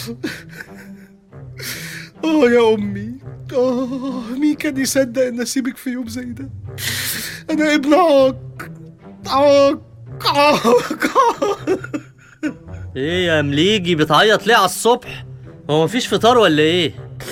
اه يا امي اه مين كان يصدق ان اسيبك في يوم زي ده انا ابن عاق عاق عاق ايه يا مليجي بتعيط ليه على الصبح هو مفيش فطار ولا ايه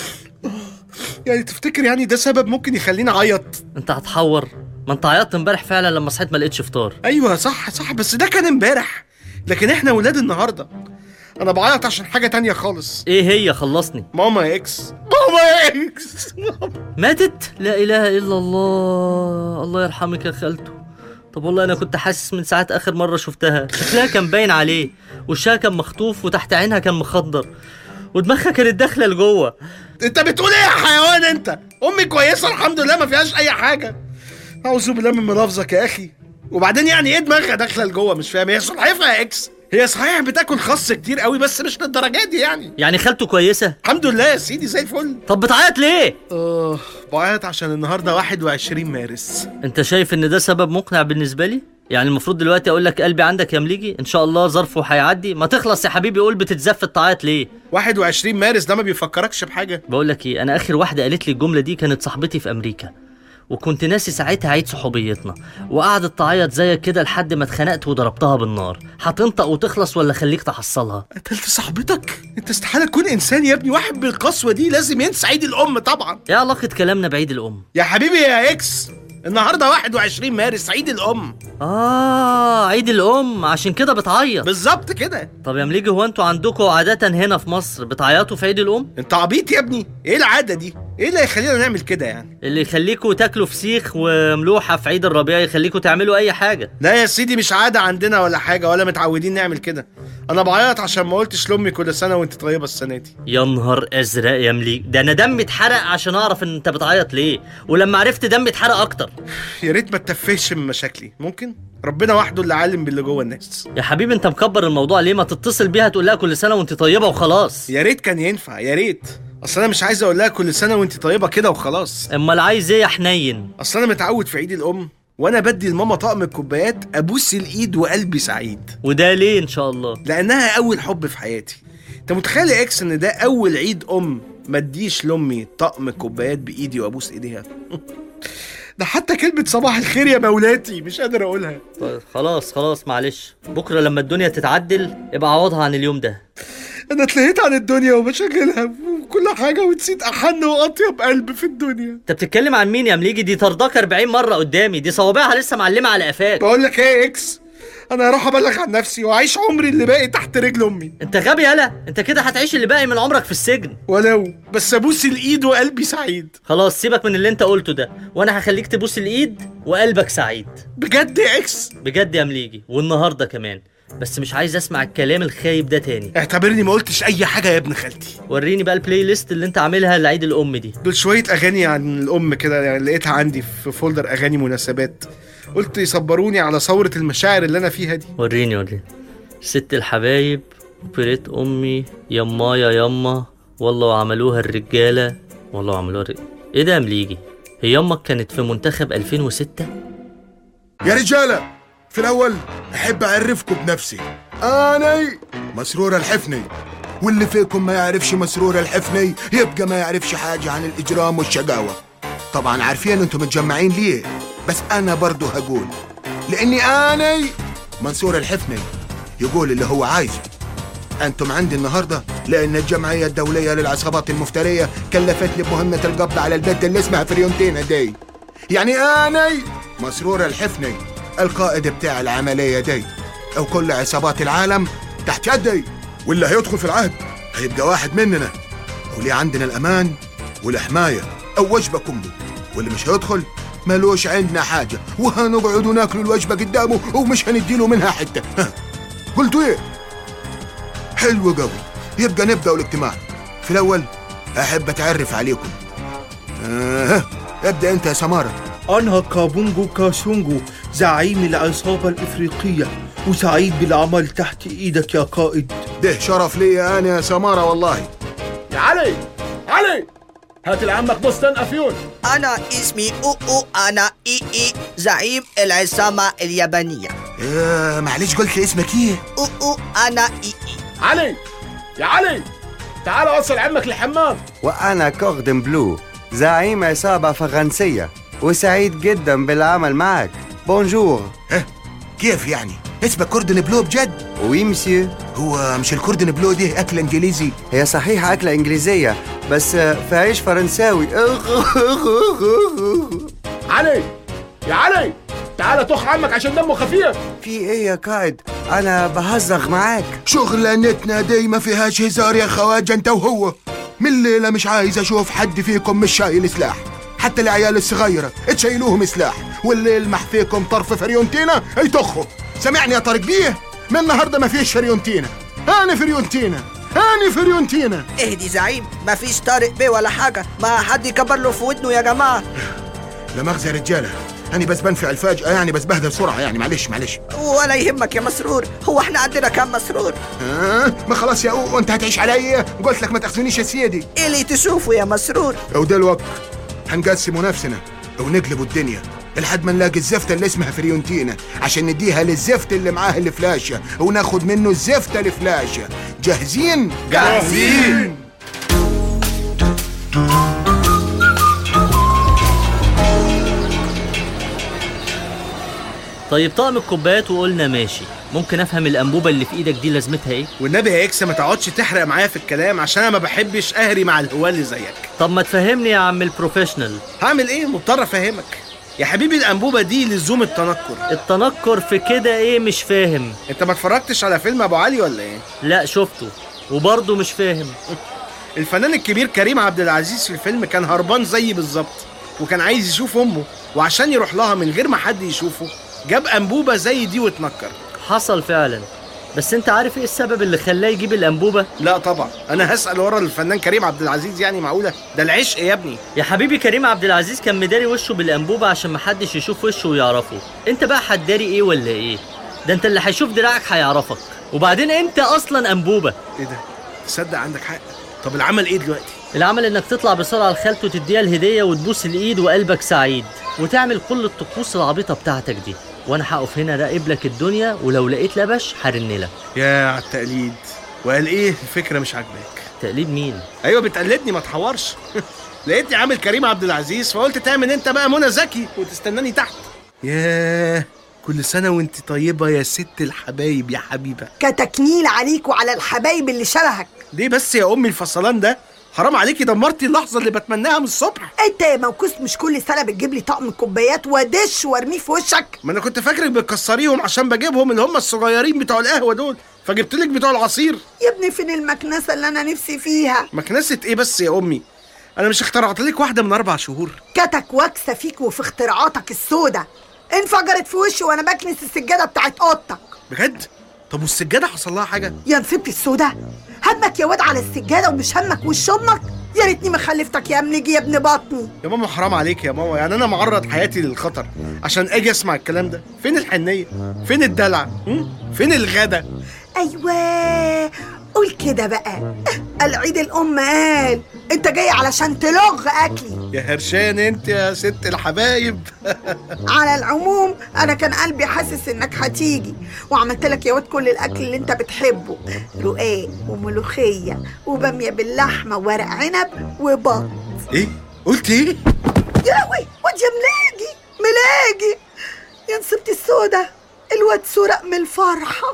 يعني تفتكر يعني ده سبب ممكن يخليني اعيط انت هتحور ما انت عيطت امبارح فعلا لما صحيت ما لقيتش فطار ايوه صح صح بس ده كان امبارح لكن احنا ولاد النهارده انا بعيط عشان حاجه تانية خالص ايه هي خلصني ماما يا اكس ماما يا اكس ماتت لا اله الا الله الله يرحمك يا خالته طب والله انا كنت حاسس من ساعه اخر مره شفتها شكلها كان باين عليه وشها كان مخطوف وتحت عينها كان مخضر ودماغها كانت داخله لجوه انت بتقول ايه يا حيوان انت امي كويسه الحمد لله ما فيهاش اي حاجه اعوذ بالله من ملافظك يا اخي وبعدين يعني ايه دماغها داخله لجوه مش فاهم هي سلحفاه يا اكس هي صحيح بتاكل خس كتير قوي بس مش للدرجات دي يعني يعني خالته كويسه الحمد لله يا سيدي زي الفل طب بتعيط ليه اه بعيط عشان النهارده 21 مارس انت شايف ان ده سبب مقنع بالنسبه لي يعني المفروض دلوقتي اقول لك قلبي عندك يا مليجي ان شاء الله ظرفه هيعدي ما تخلص يا حبيبي قول بتتزف تعيط ليه 21 مارس ده ما بيفكركش بحاجه بقول لك ايه انا اخر واحده قالت لي الجمله دي كانت صاحبتي في امريكا وكنت ناسي ساعتها عيد صحوبيتنا وقعدت تعيط زيك كده لحد ما اتخنقت وضربتها بالنار هتنطق وتخلص ولا خليك تحصلها قتلت صاحبتك انت استحاله تكون انسان يا ابني واحد بالقسوه دي لازم ينسى عيد الام طبعا ايه علاقه كلامنا بعيد الام يا حبيبي يا اكس النهارده 21 مارس عيد الام اه عيد الام عشان كده بتعيط بالظبط كده طب يا مليجي هو انتوا عندكم عاده هنا في مصر بتعيطوا في عيد الام انت عبيط يا ابني ايه العاده دي ايه اللي هيخلينا نعمل كده يعني اللي يخليكوا تاكلوا فسيخ وملوحه في عيد الربيع يخليكوا تعملوا اي حاجه لا يا سيدي مش عاده عندنا ولا حاجه ولا متعودين نعمل كده انا بعيط عشان ما قلتش لامي كل سنه وانت طيبه السنه دي يا نهار ازرق يا مليك ده انا دمي اتحرق عشان اعرف ان انت بتعيط ليه ولما عرفت دمي اتحرق اكتر يا ريت ما تتفهش من مشاكلي ممكن ربنا وحده اللي عالم باللي جوه الناس يا حبيبي انت مكبر الموضوع ليه ما تتصل بيها تقول لها كل سنه وانت طيبه وخلاص يا ريت كان ينفع يا ريت اصل انا مش عايز اقول لها كل سنه وانت طيبه كده وخلاص امال عايز ايه يا حنين اصل انا متعود في عيد الام وانا بدي لماما طقم الكوبايات ابوس الايد وقلبي سعيد وده ليه ان شاء الله لانها اول حب في حياتي انت متخيل يا اكس ان ده اول عيد ام ما اديش لامي طقم كوبايات بايدي وابوس ايديها ده حتى كلمة صباح الخير يا مولاتي مش قادر اقولها طيب خلاص خلاص معلش بكره لما الدنيا تتعدل ابقى عوضها عن اليوم ده انا اتلهيت عن الدنيا ومشاغلها وكل حاجة ونسيت احن واطيب قلب في الدنيا انت بتتكلم عن مين يا مليجي دي طرداك 40 مره قدامي دي صوابعها لسه معلمه على قفاك بقول لك ايه يا اكس انا هروح ابلغ عن نفسي واعيش عمري اللي باقي تحت رجل امي انت غبي يالا انت كده هتعيش اللي باقي من عمرك في السجن ولو بس ابوس الايد وقلبي سعيد خلاص سيبك من اللي انت قلته ده وانا هخليك تبوس الايد وقلبك سعيد بجد يا اكس بجد يا مليجي والنهارده كمان بس مش عايز اسمع الكلام الخايب ده تاني اعتبرني ما قلتش اي حاجة يا ابن خالتي وريني بقى البلاي ليست اللي انت عاملها لعيد الام دي دول شوية أغاني عن الأم كده يعني لقيتها عندي في فولدر أغاني مناسبات قلت يصبروني على ثورة المشاعر اللي أنا فيها دي وريني وريني ست الحبايب بريت امي يما يا يما والله عملوها الرجاله والله عملوها الرجالة. ايه ده يا مليجي هي امك كانت في منتخب 2006 يا رجالة في الأول أحب أعرفكم بنفسي أنا مسرور الحفني واللي فيكم ما يعرفش مسرور الحفني يبقى ما يعرفش حاجة عن الإجرام والشقاوة طبعا عارفين أنتم متجمعين ليه بس أنا برضو هقول لأني أنا منصور الحفني يقول اللي هو عايزه أنتم عندي النهاردة لأن الجمعية الدولية للعصابات المفترية كلفتني بمهمة القبض على البنت اللي اسمها فريونتينا دي يعني أنا مسرور الحفني القائد بتاع العملية دي أو كل عصابات العالم تحت يدي واللي هيدخل في العهد هيبقى واحد مننا وليه عندنا الأمان والحماية أو وجبة كله واللي مش هيدخل ملوش عندنا حاجة وهنقعد ناكل الوجبة قدامه ومش هنديله منها حتة ها، قلتوا ايه؟ حلو قوي يبقى نبدأ الاجتماع في الأول أحب أتعرف عليكم آه. ابدأ أنت يا سمارة أنا كابونجو كاسونجو زعيم العصابة الإفريقية وسعيد بالعمل تحت إيدك يا قائد ده شرف لي أنا يا سمارة والله يا علي علي هات لعمك بستان افيون أنا اسمي أو أو أنا إي إي زعيم العصابة اليابانية آه معلش قلت اسمك ايه أو أو أنا إي إي علي يا علي تعال وصل عمك الحمام وأنا كوردن بلو زعيم عصابة فرنسية وسعيد جدا بالعمل معك بونجور ها كيف يعني اسمك كوردن بلو بجد وي مسيو هو مش الكوردن بلو دي اكل انجليزي هي صحيح أكلة إنجليزية بس في عيش فرنساوي علي يا علي تعال طخ عمك عشان دمه خفيف في إيه يا قائد أنا بهزغ معاك شغلانتنا دي ما فيهاش هزار يا خواجه انت وهو من الليلة مش عايز اشوف حد فيكم مش شايل سلاح حتى العيال الصغيرة تشيلوهم سلاح واللي يلمح فيكم طرف فريونتينا يطخوا سمعني يا طارق بيه من النهاردة ما فيش فريونتينا انا فريونتينا انا فريونتينا اهدي زعيم مفيش طارق بيه ولا حاجة ما حد يكبر له في ودنه يا جماعة لا مؤاخذة يا رجالة أنا بس بنفعل فجأة يعني بس بهدى بسرعة يعني معلش معلش ولا يهمك يا مسرور هو احنا عندنا كام مسرور آه ما خلاص يا أو أنت هتعيش عليا قلت لك ما تاخذونيش يا سيدي ايه اللي تشوفه يا مسرور ودلوقتي هنقسموا نفسنا ونقلبوا الدنيا لحد ما نلاقي الزفتة اللي اسمها فريونتينا عشان نديها للزفت اللي معاه الفلاشة وناخد منه الزفتة الفلاشة جاهزين؟ جاهزين. طيب طقم الكوبايات وقلنا ماشي ممكن افهم الانبوبه اللي في ايدك دي لازمتها ايه والنبي يا اكس ما تقعدش تحرق معايا في الكلام عشان انا ما بحبش اهري مع الهواه اللي زيك طب ما تفهمني يا عم البروفيشنال هعمل ايه مضطر افهمك يا حبيبي الانبوبه دي لزوم التنكر التنكر في كده ايه مش فاهم انت ما اتفرجتش على فيلم ابو علي ولا ايه لا شفته وبرضه مش فاهم الفنان الكبير كريم عبد العزيز في الفيلم كان هربان زيي بالظبط وكان عايز يشوف امه وعشان يروح لها من غير ما حد يشوفه جاب انبوبه زي دي واتنكر حصل فعلا بس انت عارف ايه السبب اللي خلاه يجيب الانبوبه لا طبعا انا هسال ورا الفنان كريم عبد العزيز يعني معقوله ده العشق يا ابني يا حبيبي كريم عبد العزيز كان مداري وشه بالانبوبه عشان محدش يشوف وشه ويعرفه انت بقى هتداري ايه ولا ايه ده انت اللي هيشوف دراعك هيعرفك وبعدين انت اصلا انبوبه ايه ده تصدق عندك حق طب العمل ايه دلوقتي العمل انك تطلع بسرعه لخالته تديها الهديه وتبوس الايد وقلبك سعيد وتعمل كل الطقوس العبيطه بتاعتك دي وانا هقف هنا راقب لك الدنيا ولو لقيت لبش هرنلك يا على التقليد وقال ايه الفكره مش عاجباك تقليد مين ايوه بتقلدني ما تحورش لقيتني عامل كريم عبد العزيز فقلت تعمل انت بقى منى زكي وتستناني تحت ياه كل سنه وانت طيبه يا ست الحبايب يا حبيبه كتكنيل عليك وعلى الحبايب اللي شبهك ليه بس يا امي الفصلان ده حرام عليكي دمرتي اللحظه اللي بتمناها من الصبح انت يا موكوس مش كل سنه بتجيب لي طقم كوبايات ودش وارميه في وشك ما انا كنت فاكرك بتكسريهم عشان بجيبهم اللي هم الصغيرين بتوع القهوه دول فجبت لك بتوع العصير يا ابني فين المكنسه اللي انا نفسي فيها مكنسه ايه بس يا امي انا مش اخترعت لك واحده من اربع شهور كتك واكسه فيك وفي اختراعاتك السودة انفجرت في وشي وانا بكنس السجاده بتاعت اوضتك بجد طب والسجاده حصل لها حاجه يا نسيبتي السودة همك يا واد على السجاده ومش همك وش امك يا ريتني ما خلفتك يا منجي يا ابن بطني يا ماما حرام عليك يا ماما يعني انا معرض حياتي للخطر عشان اجي اسمع الكلام ده فين الحنيه فين الدلع هم؟ فين الغدا ايوه قول كده بقى العيد الام قال انت جاي علشان تلغ اكلي يا هرشان انت يا ست الحبايب على العموم انا كان قلبي حاسس انك هتيجي وعملت لك يا واد كل الاكل اللي انت بتحبه رقاق وملوخيه وباميه باللحمه وورق عنب وبط ايه قلت ايه يا لهوي واد يا ملاجي ملاجي يا نصيبتي السودة الواد سرق من الفرحه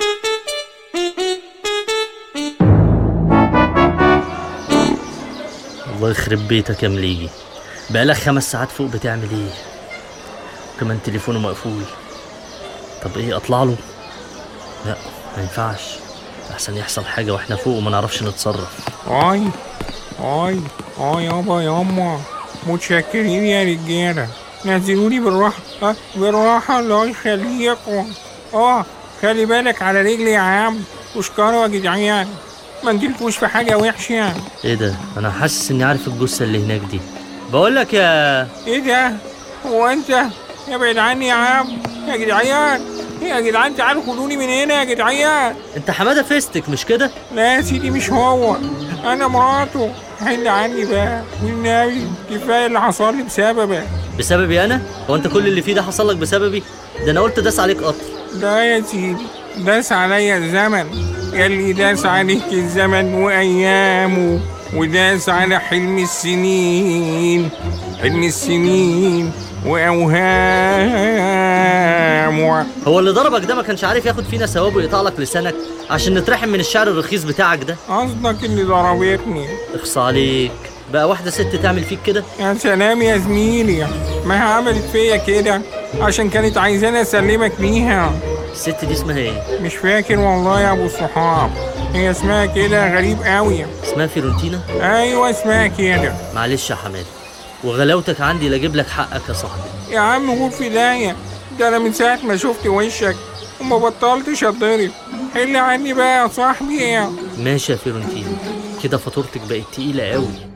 الله يخرب بيتك يا مليجي بقالك خمس ساعات فوق بتعمل ايه كمان تليفونه مقفول طب ايه اطلع له لا ما ينفعش احسن يحصل حاجه واحنا فوق وما نعرفش نتصرف اي اي اي يابا ياما متشكرين يا رجاله نزلوني بالراحه اه بالراحه الله يخليكم اه خلي بالك على رجلي يا عم وشكرا يا جدعان ما نجيلكوش في حاجه وحشه ايه ده انا حاسس اني عارف الجثه اللي هناك دي بقول لك يا ايه ده هو انت ابعد عني يا عم يا جدعان يا جدعان تعالوا خدوني من هنا يا جدعان انت حماده فيستك مش كده لا يا سيدي مش هو انا مراته حل عني بقى والنبي كفايه اللي حصل لي بسببك بسببي انا هو انت كل اللي فيه ده حصل لك بسببي ده انا قلت داس عليك قطر ده يا سيدي داس عليا الزمن يلي داس عليك الزمن وأيامه وداس على حلم السنين حلم السنين وأوهامه هو اللي ضربك ده ما كانش عارف ياخد فينا ثواب ويقطع لك لسانك عشان نترحم من الشعر الرخيص بتاعك ده قصدك اللي ضربتني اخص عليك بقى واحدة ست تعمل فيك كده يا سلام يا زميلي ما هي عملت فيا كده عشان كانت عايزاني اسلمك ليها الست دي اسمها ايه مش فاكر والله يا ابو الصحاب هي اسمها كده غريب قوي اسمها فيرونتينا ايوه اسمها كده معلش يا حماد وغلاوتك عندي لاجيب لك حقك يا صاحبي يا عم غور في داهية ده انا من ساعة ما شفت وشك وما بطلتش اتضرب حل عني بقى يا صاحبي ماشي يا فيرونتينا كده فاتورتك بقت تقيلة قوي